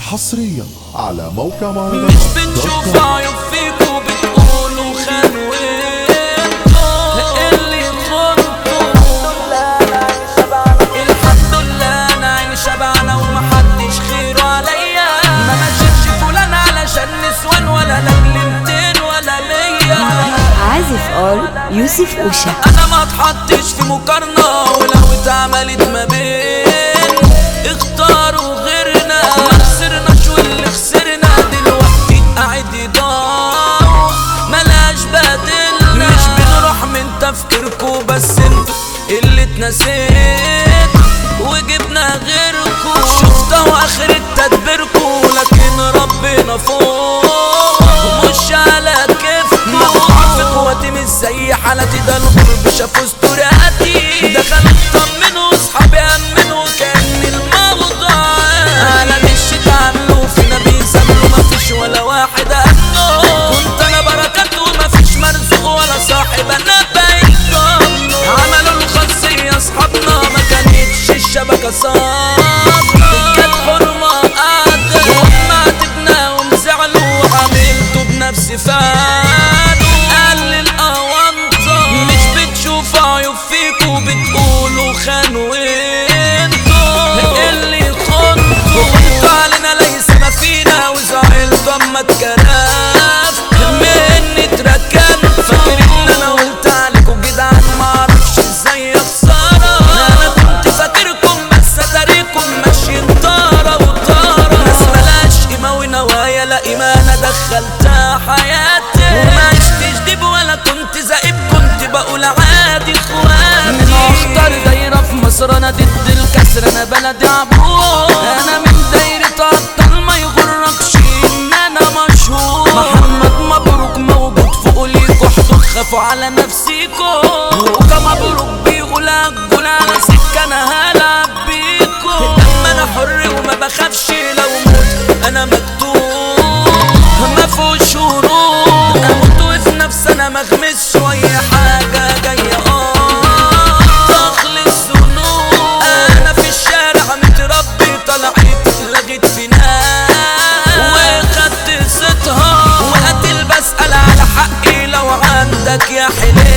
حصريا على موقع مهرجانات مش بنشوف عيوب فيكوا بتقولوا خانوا اللي خنتوا الحمد لله انا عيني شبعانة ومحدش خيره عليا ما مشيتش فلان علشان نسوان ولا لاجل ولا مية عازف اول يوسف اوشا انا ما اتحطش في مقارنة ولو اتعملت ما بين اختاروا غيرنا ما خسرناش واللي خسرنا دلوقتي قاعد يضاع ملاش بدل مش بنروح من تفكيركوا بس انتوا اللي اتنسيت وجبنا غيركوا شفتوا اخر تدبيركوا لكن ربنا فوق مش على كيفكوا مقطوع في قوتي مش زي حالتي ده الغرب شافوا استورياتي دخلوا اطمنوا اصحابي امنوا كان الموضوع على مش اتعاملوا فينا بيساملوا مفيش ولا واحد امنه كنت انا بركات ومفيش مرزوق ولا صاحب انا بعيد عنه عملوا الخاصية اصحابنا ما كانتش الشبكة صعب كانت حرمة قاعدة وهم عاتبناهم زعلوا وعملتوا بنفسي فعلوا قلل اونطة مش بتشوف عيوب فيكوا بتقولوا خانوا انتوا اللي خنتوا وانتوا علينا ليس ما فينا وزعلتوا اما اتكرفت مني اتركنت فاكر ان انا قلت عليكم جدعان معرفش ازاي اخسرها انا كنت فاكركم بس اتاريكم ماشيين طارة وطارة ناس ملاش قيمة ونوايا لا قيمة انا دخلتها حياتي وما عشتش ديب ولا كنت زائب كنت بقول عادي اخواتي من اخطر دايرة في مصر انا ضد الكسر انا بلدي عبور انا من دايرة ابطال ما يغركش ان انا مشهور محمد مبروك موجود فوق ليكوا حدود خافوا على نفسيكوا وكا مبروك بيقول هتقول على سكة انا هلعب بيكوا لما انا حر وما بخافش لو موت انا مكتوب ما فيهوش شروط اموت وفي نفسي انا مغمس شوية حاجة جاية اه تخلص ذنوب انا في الشارع متربي طلعت لغيت في ناس وخدت صيتها وقتل بسأل على حقي لو عندك يا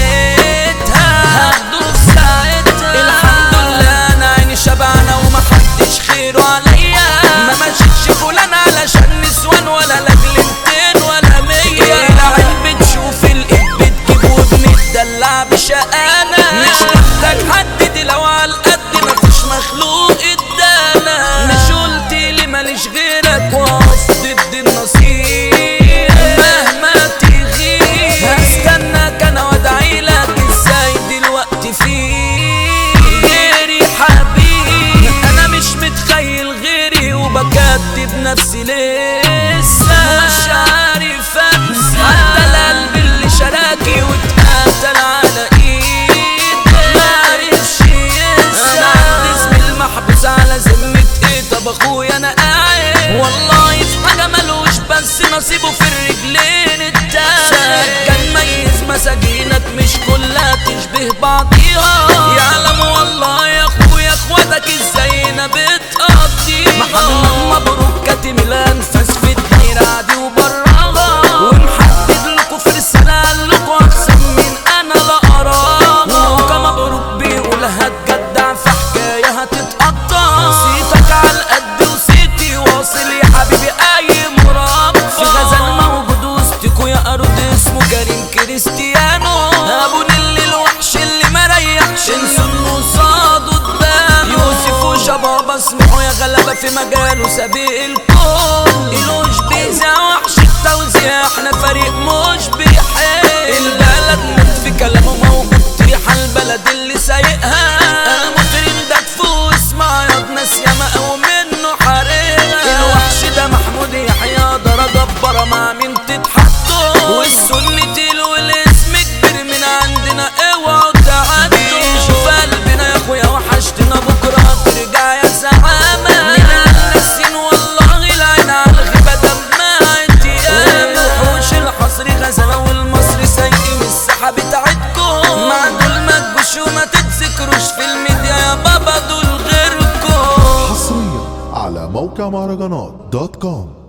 حليتها هاخده في ساعتها الحمد لله انا عيني شبعانة ومحدش خيره عليا ما مشيتش فلان علشان نسوان ولا لاجل ولا مية العين بتشوف الايد بتجيب وبنتدلع بشقانا مش محتاج حد دي لو على القد مفيش مخلوق ادانا مش قلت لي ماليش غيرك واقف ضد النصيب مهما تغيب هستناك انا وادعي لك ازاي دلوقتي في غيري حبيبي انا مش متخيل غيري وبكتب نفسي لسه مش عارف انسى حتى القلب اللي شراكي واتقتل على ايدي ما عرفش ينسى انا عندي زميل محبوس على ذمة ايه طب اخويا انا قاعد والله في حاجة ملوش بس نصيبه في الرجلين التالت كان ميز مساجينك مش كلها تشبه بعضيها يعلم والله يا اخويا اخواتك ازاي انا بتقضيها محمد مبروك كاتم الانفاس في الدايرة عادي وبراها ومحدد لكم في رسالة قال لكم احسن من انا لا اراها وكا مبروك بيقول هتجدع في حكاية هتتقطع صيتك على القد وصيتي واصل يا حبيبي اي مربى في غزل موجود وسطكوا يا ارض اسمه كريم كريستيانو ابو نيل الوحش اللي مريحش انسوا انه صاد قدام يوسف وشباب اسمعوا يا غلبة في مجاله سابق الكل الوش بيزع وحش التوزيع احنا فريق مش بيحل البلد من في كلامه موجود ريحة البلد اللي سايقها انا مطرين ده تفوق اسمع ياض ناس ياما قوي منه حريقها الوحش ده محمود يحيى درجة جبارة مع مين تتحطوا والسن تقيل والاسم كبير من عندنا اوعوا تعدوا شوف قلبنا يا اخويا وحشتنا بكرة ترجع يا زعامة من الناسين والله العين على الغيبة دمها اتيام وحوش الحصري غزلة والمصري سايقين الساحة بتاعتكم مع دول ما تجوش وما تتذكروش في الميديا موقع مهرجانات دوت كوم